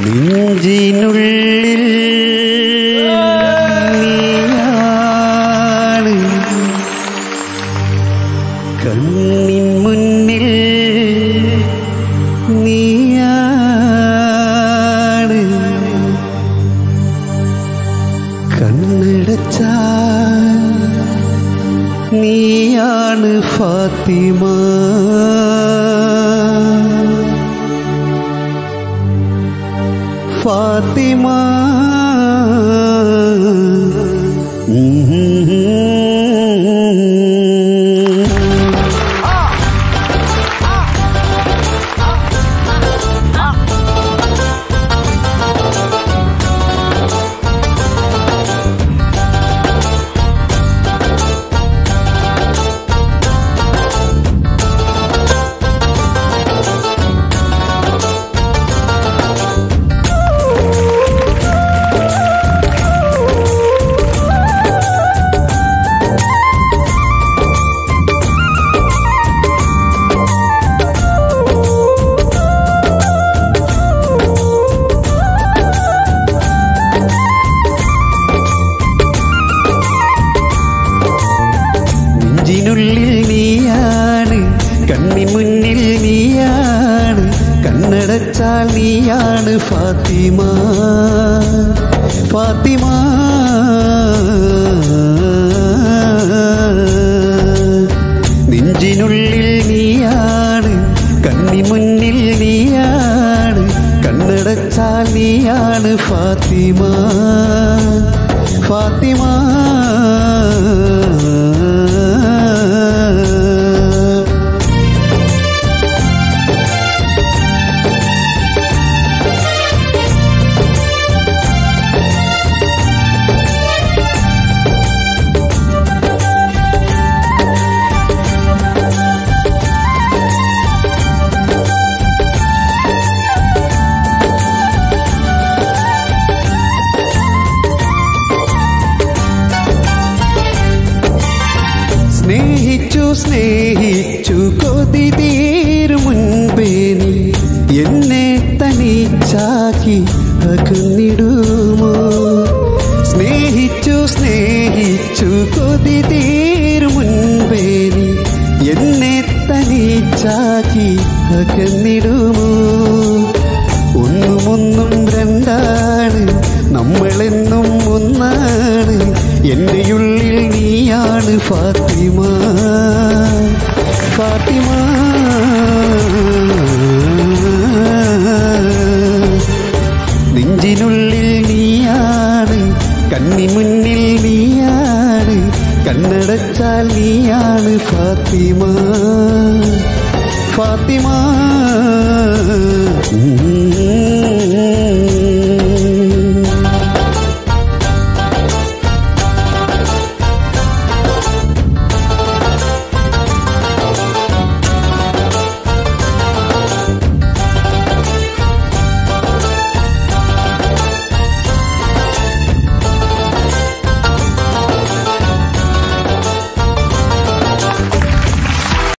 നെഞ്ചിനുള്ളിൽ നീയാണ് കണ്ണിൻ മുന്നിൽ നീയാണ് കണ്ണടച്ചാൽ നീയാണ് ഫാത്തിമ ഫാത്തിമ നെഞ്ചിനുള്ളിൽ നീയാണ് കണ്ണിൻ മുന്നിൽ നീയാണ് കണ്ണടച്ചാൽ നീയാണ് ഫാത്തിമ ഫാത്തിമ നെഞ്ചിനുള്ളിൽ നീയാണ് കണ്ണിൻ മുന്നിൽ നീയാണ് കണ്ണടച്ചാൽ നീയാണ് ഫാത്തിമ ഫാത്തിമ സ്നേഹിച്ചു സ്നേഹിച്ചു കൊതി തീരും മുൻപേ നീ എന്നെ തനിച്ചാക്കി അകന്നിടുമോ സ്നേഹിച്ചു സ്നേഹിച്ചു കൊതി തീരും മുൻപേ നീ എന്നെ തനിച്ചാക്കി അകന്നിടുമോ ഒന്നും ഒന്നും രണ്ടാണ് നമ്മളെന്നും ഒന്നാണ് എൻ്റെ ഉള്ളിൽ നീയാണ് ഫാത്തിമ ഫാത്തിമ നെഞ്ചിനുള്ളിൽ നീയാണ് കണ്ണി മുന്നിൽ നീയാണ് കണ്ണടച്ചാൽ നീയാണ് ഫാത്തിമ ഫാത്തിമ ഉം.